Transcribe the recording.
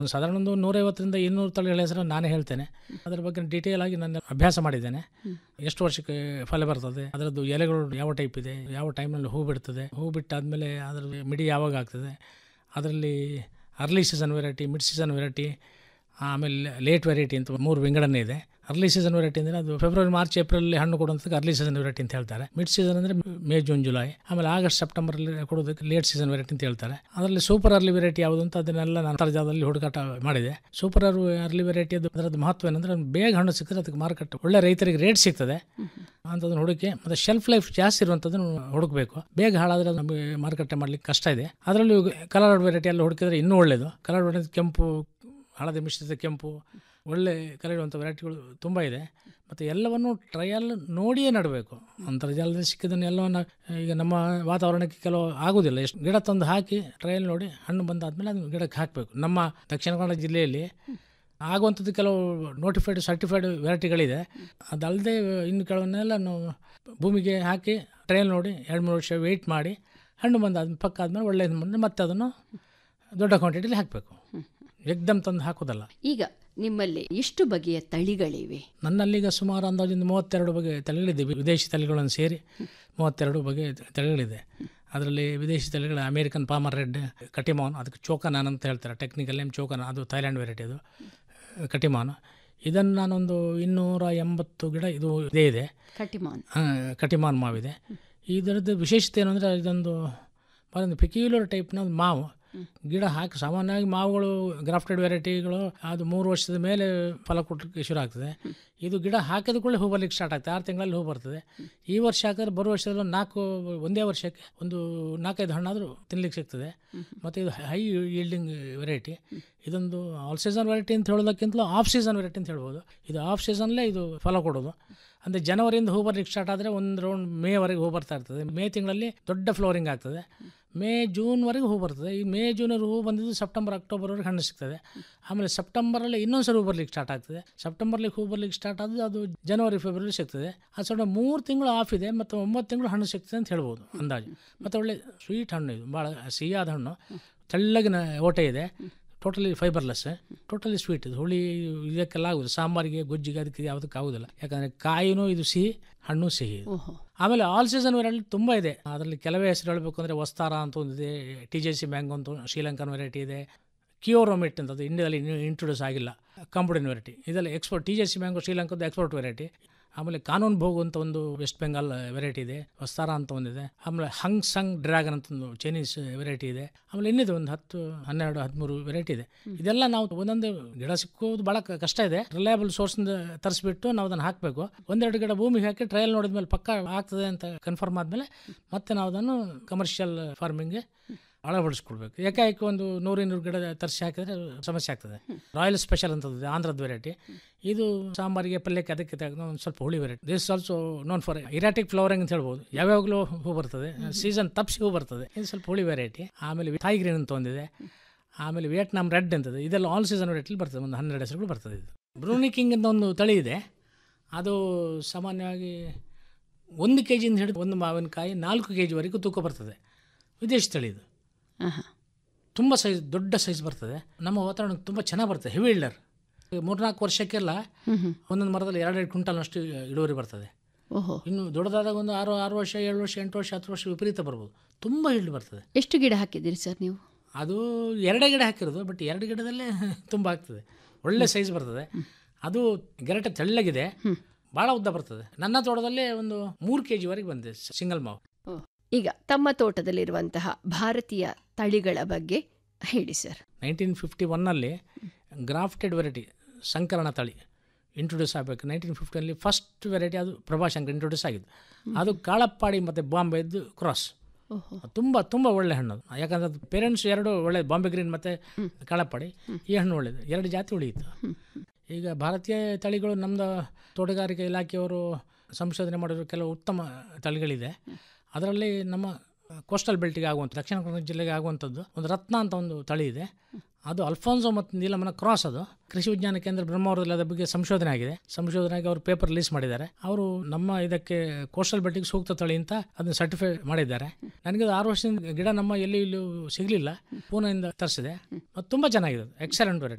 ಒಂದು ಸಾಧಾರಣ ಒಂದು ನೂರೈವತ್ತರಿಂದ ಇನ್ನೂರು ತಳಿಗಳ ಹೆಸರು ನಾನೇ ಹೇಳ್ತೇನೆ ಅದರ ಬಗ್ಗೆ ಡೀಟೇಲ್ ಆಗಿ ನಾನು ಅಭ್ಯಾಸ ಮಾಡಿದ್ದೇನೆ ಎಷ್ಟು ವರ್ಷಕ್ಕೆ ಫಲ ಬರ್ತದೆ ಅದರದ್ದು ಎಲೆಗಳು ಯಾವ ಟೈಪ್ ಇದೆ ಯಾವ ಟೈಮ್ನಲ್ಲಿ ಹೂ ಬಿಡ್ತದೆ ಹೂ ಬಿಟ್ಟಾದಮೇಲೆ ಅದರ ಮಿಡಿ ಯಾವಾಗ ಆಗ್ತದೆ ಅದರಲ್ಲಿ early season variety mid season variety ಆಮೇಲೆ ಲೇಟ್ ವೆರೈಟಿ ಅಂತ ಮೂರು ವಿಂಗಡಣೆ ಇದೆ ಅರ್ಲಿ ಸೀಸನ್ ವೆರೈಟಿ ಅಂದರೆ ಅದು ಫೆಬ್ರವರಿ ಮಾರ್ಚ್ ಏಪ್ರಿಲ್ ಹಣ್ಣು ಕೊಡುವಂಥದ್ದು ಅರ್ಲಿ ಸೀಸನ್ ವೆರೈಟಿ ಅಂತ ಹೇಳ್ತಾರೆ ಮಿಡ್ ಸೀಸನ್ ಅಂದರೆ ಮೇ ಜೂನ್ ಜುಲೈ ಆಮೇಲೆ ಆಗಸ್ಟ್ ಸೆಪ್ಟೆಂಬರಲ್ಲಿ ಕೊಡೋದಕ್ಕೆ ಲೇಟ್ ಸೀಸನ್ ವೆರೈಟಿ ಅಂತ ಹೇಳ್ತಾರೆ ಅದರಲ್ಲಿ ಸೂಪರ್ ಅರ್ಲಿ ವೆರೈಟಿ ಯಾವುದು ಅಂತ ಅದನ್ನೆಲ್ಲ ನಾನು ಅಂತರ್ಜಾಲದಲ್ಲಿ ಹುಡುಕಾಟ ಮಾಡಿದೆ ಸೂಪರ್ ಅರ್ಲಿ ವೆರೈಟಿ ಅದು ಅದರದ್ದು ಮಹತ್ವ ಏನಂದರೆ ಬೇಗ ಹಣ್ಣು ಸಿಕ್ಕಿದ್ರೆ ಅದಕ್ಕೆ ಮಾರುಕಟ್ಟೆ ಒಳ್ಳೆ ರೈತರಿಗೆ ರೇಟ್ ಸಿಗ್ತದೆ ಅಂಥದ್ದನ್ನು ಹುಡುಕಿ ಮತ್ತು ಶೆಲ್ಫ್ ಲೈಫ್ ಜಾಸ್ತಿ ಇರುವಂಥದ್ದನ್ನು ಹುಡುಕಬೇಕು ಬೇಗ ಹಾಳಾದರೆ ನಮಗೆ ಮಾರುಕಟ್ಟೆ ಮಾಡಲಿಕ್ಕೆ ಕಷ್ಟ ಇದೆ ಅದರಲ್ಲೂ ಕಲರ್ಡ್ ವೆರೈಟಿ ಎಲ್ಲ ಹುಡುಕಿದ್ರೆ ಇನ್ನೂ ಒಳ್ಳೆಯದು ಕಲರ್ಡ್ ವೆರೈಟಿ ಕೆಂಪು ಹಳದಿ ಮಿಶ್ರಿತ ಕೆಂಪು ಒಳ್ಳೆ ಕಲಿಯುವಂಥ ವೆರೈಟಿಗಳು ತುಂಬ ಇದೆ ಮತ್ತು ಎಲ್ಲವನ್ನು ಟ್ರಯಲ್ ನೋಡಿಯೇ ನಡಬೇಕು ಅಂತರ್ಜಾಲದಲ್ಲಿ ಸಿಕ್ಕಿದ್ದನ್ನು ಎಲ್ಲವನ್ನು ಈಗ ನಮ್ಮ ವಾತಾವರಣಕ್ಕೆ ಕೆಲವು ಆಗೋದಿಲ್ಲ ಎಷ್ಟು ಗಿಡ ತಂದು ಹಾಕಿ ಟ್ರಯಲ್ ನೋಡಿ ಹಣ್ಣು ಬಂದಾದ್ಮೇಲೆ ಅದನ್ನು ಗಿಡಕ್ಕೆ ಹಾಕಬೇಕು ನಮ್ಮ ದಕ್ಷಿಣ ಕನ್ನಡ ಜಿಲ್ಲೆಯಲ್ಲಿ ಆಗುವಂಥದ್ದು ಕೆಲವು ನೋಟಿಫೈಡ್ ಸರ್ಟಿಫೈಡ್ ವೆರೈಟಿಗಳಿದೆ ಅದಲ್ಲದೆ ಇನ್ನು ಕೆಲವನ್ನೆಲ್ಲ ನಾವು ಭೂಮಿಗೆ ಹಾಕಿ ಟ್ರಯಲ್ ನೋಡಿ ಎರಡು ಮೂರು ವರ್ಷ ವೆಯ್ಟ್ ಮಾಡಿ ಹಣ್ಣು ಬಂದಾದ ಪಕ್ಕ ಆದಮೇಲೆ ಒಳ್ಳೆಯದು ಬಂದರೆ ಮತ್ತೆ ಅದನ್ನು ದೊಡ್ಡ ಕ್ವಾಂಟಿಟಿಲಿ ಹಾಕಬೇಕು ಎಕ್ದಮ್ ತಂದು ಹಾಕೋದಲ್ಲ ಈಗ ನಿಮ್ಮಲ್ಲಿ ಎಷ್ಟು ಬಗೆಯ ತಳಿಗಳಿವೆ ನನ್ನಲ್ಲೀಗ ಸುಮಾರು ಅಂದಾಜಿಂದ ಮೂವತ್ತೆರಡು ಬಗೆ ತಳಿಗಳಿದೆ ವಿದೇಶಿ ತಳಿಗಳನ್ನು ಸೇರಿ ಮೂವತ್ತೆರಡು ಬಗೆ ತಳಿಗಳಿದೆ ಅದರಲ್ಲಿ ವಿದೇಶಿ ತಳಿಗಳ ಅಮೇರಿಕನ್ ಪಾಮರ್ ರೆಡ್ ಕಟಿಮಾನ್ ಅದಕ್ಕೆ ಚೋಕನಾನ್ ಅಂತ ಹೇಳ್ತಾರೆ ಟೆಕ್ನಿಕಲ್ ನೇಮ್ ಚೋಕನ ಅದು ಥೈಲ್ಯಾಂಡ್ ವೆರೈಟಿ ಅದು ಕಟಿಮಾನ್ ಇದನ್ನು ನಾನೊಂದು ಇನ್ನೂರ ಎಂಬತ್ತು ಗಿಡ ಇದು ಇದೇ ಇದೆ ಕಟಿಮಾನ್ ಆ, ಕಟಿಮಾನ್ ಮಾವಿದೆ ಇದರದ್ದು ವಿಶೇಷತೆ ಏನು ಅಂದರೆ ಇದೊಂದು ಒಂದು ಪೆಕ್ಯುಲರ್ ಟೈಪ್ನ ಒಂದು ಮಾವು ಗಿಡ ಹಾಕಿ ಸಾಮಾನ್ಯವಾಗಿ ಮಾವುಗಳು ಗ್ರಾಫ್ಟೆಡ್ ವೆರೈಟಿಗಳು ಅದು ಮೂರು ವರ್ಷದ ಮೇಲೆ ಫಲ ಕೊಟ್ಟಲಿಕ್ಕೆ ಶುರು ಆಗ್ತದೆ ಇದು ಗಿಡ ಹಾಕಿದ ಕೂಡಲೇ ಹೂ ಬರ್ಲಿಕ್ಕೆ ಸ್ಟಾರ್ಟ್ ಆಗ್ತದೆ ಆರು ತಿಂಗಳಲ್ಲಿ ಹೂ ಬರ್ತದೆ ಈ ವರ್ಷ ಹಾಕಿದ್ರೆ ಬರೋ ವರ್ಷದಲ್ಲಿ ಒಂದು ನಾಲ್ಕು ಒಂದೇ ವರ್ಷಕ್ಕೆ ಒಂದು ನಾಲ್ಕೈದು ಹಣ್ಣಾದರೂ ತಿನ್ಲಿಕ್ಕೆ ಸಿಗ್ತದೆ ಮತ್ತು ಇದು ಹೈ ಈಲ್ಡಿಂಗ್ ವೆರೈಟಿ ಇದೊಂದು ಆಲ್ ಸೀಸನ್ ವೆರೈಟಿ ಅಂತ ಹೇಳೋದಕ್ಕಿಂತಲೂ ಆಫ್ ಸೀಸನ್ ವೆರೈಟಿ ಅಂತ ಹೇಳ್ಬೋದು ಇದು ಆಫ್ ಸೀಸನ್ಲೇ ಇದು ಫಲ ಕೊಡೋದು ಅಂದರೆ ಜನವರಿಯಿಂದ ಹೂ ಬರ್ಲಿಕ್ಕೆ ಸ್ಟಾರ್ಟ್ ಆದರೆ ಒಂದು ರೌಂಡ್ ಮೇವರೆಗೆ ಹೂ ಬರ್ತಾ ಇರ್ತದೆ ಮೇ ತಿಂಗಳಲ್ಲಿ ದೊಡ್ಡ ಫ್ಲೋರಿಂಗ್ ಆಗ್ತದೆ ಮೇ ಜೂನ್ವರೆಗೆ ಹೂ ಬರ್ತದೆ ಈ ಮೇ ಜೂನಲ್ಲಿ ಹೂ ಬಂದಿದ್ದು ಸೆಪ್ಟೆಂಬರ್ ಅಕ್ಟೋಬರ್ವರೆಗೆ ಹಣ್ಣು ಸಿಗ್ತದೆ ಆಮೇಲೆ ಸೆಪ್ಟೆಂಬರಲ್ಲಿ ಇನ್ನೊಂದು ಸರಿ ಹೂ ಬರ್ಲಿಕ್ಕೆ ಸ್ಟಾರ್ಟ್ ಆಗ್ತದೆ ಸೆಪ್ಟೆಂಬರ್ಲಿ ಹೂ ಬರ್ಲಿಕ್ಕೆ ಸ್ಟಾರ್ಟ್ ಆದ್ರೆ ಅದು ಜನವರಿ ಫೆಬ್ರವರಿ ಸಿಗ್ತದೆ ಅದು ಸ್ವಲ್ಪ ಮೂರು ತಿಂಗಳು ಆಫ್ ಇದೆ ಮತ್ತು ಒಂಬತ್ತು ತಿಂಗಳು ಹಣ್ಣು ಸಿಗ್ತದೆ ಅಂತ ಹೇಳ್ಬೋದು ಅಂದಾಜು ಮತ್ತು ಒಳ್ಳೆ ಸ್ವೀಟ್ ಹಣ್ಣು ಇದು ಭಾಳ ಸಿಹಿಯಾದ ಹಣ್ಣು ತೆಳ್ಳಗಿನ ಓಟೆ ಇದೆ ಟೋಟಲಿ ಫೈಬರ್ಲೆಸ್ ಟೋಟಲಿ ಸ್ವೀಟ್ ಇದು ಹುಳಿ ಇದಕ್ಕೆಲ್ಲ ಆಗೋದು ಸಾಂಬಾರಿಗೆ ಗೊಜ್ಜಿಗೆ ಅದಕ್ಕೆ ಯಾವುದಕ್ಕೆ ಆಗೋದಿಲ್ಲ ಯಾಕಂದರೆ ಕಾಯಿನೂ ಇದು ಸಿಹಿ ಹಣ್ಣು ಸಿಹಿ ಇದು. ಓಹೋ ಆಮೇಲೆ ಆಲ್ ಸೀಸನ್ ವೆರೈಟಿ ತುಂಬ ಇದೆ ಅದರಲ್ಲಿ ಕೆಲವೇ ಹೆಸರು ಹೇಳಬೇಕು ಅಂದರೆ ವಸ್ತಾರ ಅಂತ ಒಂದಿದೆ ಟಿ ಜೆ ಸಿ ಮ್ಯಾಂಗೋ ಅಂತ ಒಂದು ಶ್ರೀಲಂಕನ್ ವೆರೈಟಿ ಇದೆ ಕಿಯೋರೋಮಿಟ್ ಅಂತ ಅದು ಇಂಡಿಯಾದಲ್ಲಿ ಇನ್ನೂ ಇಂಟ್ರೊಡ್ಯೂಸ್ ಆಗಿಲ್ಲ ಕಂಪುಡಿನ ವೆರೈಟಿ ಇದೆಲ್ಲ export T J C mango ಶ್ರೀಲಂಕಾದ ಎಕ್ಸ್ಪೋರ್ಟ್ ವೆರೈಟಿ ಆಮೇಲೆ ಕಾನೂನು ಭೋಗ್ ಅಂತ ಒಂದು ವೆಸ್ಟ್ ಬೆಂಗಾಲ್ ವೆರೈಟಿ ಇದೆ ವಸ್ತಾರ ಅಂತ ಒಂದಿದೆ ಆಮೇಲೆ ಹಂಗ್ ಸಂಗ್ ಡ್ರ್ಯಾಗನ್ ಅಂತ ಒಂದು ಚೈನೀಸ್ ವೆರೈಟಿ ಇದೆ ಆಮೇಲೆ ಇನ್ನಿದೆ ಒಂದು ಹತ್ತು ಹನ್ನೆರಡು ಹದಿಮೂರು ವೆರೈಟಿ ಇದೆ ಇದೆಲ್ಲ ನಾವು ಒಂದೊಂದು ಗಿಡ ಸಿಕ್ಕೋದು ಭಾಳ ಕ- ಕಷ್ಟ ಇದೆ ರಿಲಯಬಲ್ ಸೋರ್ಸಿಂದ ತರಿಸ್ಬಿಟ್ಟು ನಾವು ಅದನ್ನು ಹಾಕಬೇಕು ಒಂದೆರಡು ಗಿಡ ಭೂಮಿಗೆ ಹಾಕಿ ಟ್ರಯಲ್ ನೋಡಿದ್ಮೇಲೆ ಪಕ್ಕ ಆಗ್ತದೆ ಅಂತ ಕನ್ಫರ್ಮ್ ಆದಮೇಲೆ ಮತ್ತೆ ನಾವು ಅದನ್ನು ಕಮರ್ಷಿಯಲ್ ಫಾರ್ಮಿಂಗ್ಗೆ ಅಳವಡಿಸ್ಕೊಳ್ಬೇಕು ಏಕಾಏಕಿ ಒಂದು ನೂರು ಇನ್ನೂರು ಗಿಡ ತರಿಸಿ ಹಾಕಿದ್ರೆ ಸಮಸ್ಯೆ ಆಗ್ತದೆ ರಾಯಲ್ ಸ್ಪೆಷಲ್ ಅಂತದ್ದು ಆಂಧ್ರದ ವೆರೈಟಿ ಇದು ಸಾಂಬಾರಿಗೆ ಪಲ್ಯಕ್ಕೆ ಅದಕ್ಕೆ ತೆಗೆದು ಒಂದು ಸ್ವಲ್ಪ ಹುಳಿ variety this also known for erratic flowering ಅಂತ ಹೇಳ್ಬೋದು ಯಾವ್ಯಾವಾಗಲೂ ಹೂ ಬರ್ತದೆ ಸೀಸನ್ ತಪ್ಪಿಸಿ ಹೂ ಬರ್ತದೆ ಇದು ಸ್ವಲ್ಪ ಹುಳಿ ವೆರೈಟಿ ಆಮೇಲೆ ಥಾಯ್ ಗ್ರೀನ್ ಅಂತ ಒಂದಿದೆ ಆಮೇಲೆ ವಿಯೆಟ್ನಾಂ ರೆಡ್ ಅಂತದೆ ಇದೆಲ್ಲ ಆಲ್ ಸೀಸನ್ ವೆರೈಟಿಲಿ ಬರ್ತದೆ ಒಂದು ಹನ್ನೆರಡು ಹೆಸರುಗಳು ಬರ್ತದೆ ಇದು ಬ್ರೂನಿ ಕಿಂಗ್ ಅಂತ ಒಂದು ತಳಿ ಇದೆ ಅದು ಸಾಮಾನ್ಯವಾಗಿ ಒಂದು ಕೆ ಜಿಯಿಂದ ಹಿಡಿದು ಒಂದು ಮಾವಿನಕಾಯಿ ನಾಲ್ಕು ಕೆ ಜಿವರೆಗೂ ತೂಕ ಬರ್ತದೆ ವಿದೇಶಿ ತಳಿ ಇದು ಆಹಾ. ತುಂಬ ಸೈಜ್ ದೊಡ್ಡ ಸೈಜ್ ಬರ್ತದೆ ನಮ್ಮ ವಾತಾವರಣಕ್ಕೆ ತುಂಬ ಚೆನ್ನಾಗಿ ಬರ್ತದೆ ಹೆವಿ ಇಲ್ಡರ್ ಮೂರ್ನಾಲ್ಕು ವರ್ಷಕ್ಕೆಲ್ಲ ಒಂದೊಂದು ಮರದಲ್ಲಿ ಎರಡೆರಡು ಕ್ವಿಂಟಲ್ನಷ್ಟು ಇಳುವರಿ ಬರ್ತದೆ ಓಹೋ ಇನ್ನು ದೊಡ್ಡದಾದಾಗ ಒಂದು ಆರು ಆರು ವರ್ಷ ಏಳು ವರ್ಷ ಎಂಟು ವರ್ಷ ಹತ್ತು ವರ್ಷ ವಿಪರೀತ ಬರ್ಬೋದು ತುಂಬ ಹಿಲ್ಡ್ ಬರ್ತದೆ ಎಷ್ಟು ಗಿಡ ಹಾಕಿದ್ದೀರಿ ಸರ್ ನೀವು ಅದು ಎರಡೇ ಗಿಡ ಹಾಕಿರೋದು ಬಟ್ ಎರಡು ಗಿಡದಲ್ಲೇ ತುಂಬ ಆಗ್ತದೆ ಒಳ್ಳೆ ಸೈಜ್ ಬರ್ತದೆ ಅದು ಗೆರಟೆ ತೆಳ್ಳಗಿದೆ ಭಾಳ ಉದ್ದ ಬರ್ತದೆ ನನ್ನ ತೋಟದಲ್ಲೇ ಒಂದು ಮೂರು ಕೆ ಜಿವರೆಗೆ ಬಂದಿದೆ ಸಿಂಗಲ್ ಮಾವು ಓ. ಈಗ ತಮ್ಮ ತೋಟದಲ್ಲಿರುವಂತಹ ಭಾರತೀಯ ತಳಿಗಳ ಬಗ್ಗೆ ಹೇಳಿ ಸರ್ ನೈನ್ಟೀನ್ ಫಿಫ್ಟಿ ಒನ್ನಲ್ಲಿ ಗ್ರಾಫ್ಟೆಡ್ ವೆರೈಟಿ ಸಂಕರಣ ತಳಿ ಇಂಟ್ರೊಡ್ಯೂಸ್ ಆಗಬೇಕು ನೈನ್ಟೀನ್ ಫಿಫ್ಟಿಯಲ್ಲಿ ಫಸ್ಟ್ ವೆರೈಟಿ ಅದು ಪ್ರಭಾಶಂಕರ್ ಇಂಟ್ರೊಡ್ಯೂಸ್ ಆಗಿದ್ದು ಅದು ಕಾಳಪ್ಪಾಡಿ ಮತ್ತು ಬಾಂಬೆದ್ದು ಕ್ರಾಸ್ ಓಹೋ ತುಂಬ ತುಂಬ ಒಳ್ಳೆ ಹಣ್ಣು ಅದು ಯಾಕಂದ್ರೆ ಅದು ಪೇರೆಂಟ್ಸ್ ಎರಡು ಒಳ್ಳೆ ಬಾಂಬೆ ಗ್ರೀನ್ ಮತ್ತು ಕಾಳಪ್ಪಾಡಿ ಈ ಹಣ್ಣು ಒಳ್ಳೆಯದು ಎರಡು ಜಾತಿ ಉಳಿಯಿತು ಈಗ ಭಾರತೀಯ ತಳಿಗಳು ನಮ್ಮದು ತೋಟಗಾರಿಕೆ ಇಲಾಖೆಯವರು ಸಂಶೋಧನೆ ಮಾಡಿರೋ ಕೆಲವು ಉತ್ತಮ ತಳಿಗಳಿದೆ ಅದರಲ್ಲಿ ನಮ್ಮ ಕೋಸ್ಟಲ್ ಬೆಲ್ಟಿಗೆ ಆಗುವಂಥ ದಕ್ಷಿಣ ಕನ್ನಡ ಜಿಲ್ಲೆಗೆ ಆಗುವಂಥದ್ದು ಒಂದು ರತ್ನ ಅಂತ ಒಂದು ತಳಿ ಇದೆ ಅದು ಅಲ್ಫೋನ್ಸೋ ಮತ್ತು ನೀಲಮನ ಕ್ರಾಸ್ ಅದು ಕೃಷಿ ವಿಜ್ಞಾನ ಕೇಂದ್ರ ಬ್ರಹ್ಮಾವರದಲ್ಲಿ ಅದರ ಬಗ್ಗೆ ಸಂಶೋಧನೆ ಆಗಿದೆ ಸಂಶೋಧನೆ ಆಗಿ ಅವರು ಪೇಪರ್ ರಿಲೀಸ್ ಮಾಡಿದ್ದಾರೆ ಅವರು ನಮ್ಮ ಇದಕ್ಕೆ ಕೋಸ್ಟಲ್ ಬೆಲ್ಟಿಗೆ ಸೂಕ್ತ ತಳಿ ಅಂತ ಅದನ್ನ ಸರ್ಟಿಫೈ ಮಾಡಿದ್ದಾರೆ ನನಗೆ ಅದು ಆರು ವರ್ಷದಿಂದ ಗಿಡ ನಮ್ಮ ಎಲ್ಲಿ ಇಲ್ಲೂ ಸಿಗಲಿಲ್ಲ ಪೂನೆಯಿಂದ ತರಿಸಿದೆ ಅದು ತುಂಬ ಚೆನ್ನಾಗಿದೆ ಎಕ್ಸಲೆಂಟ್ ವೆರೈಟಿ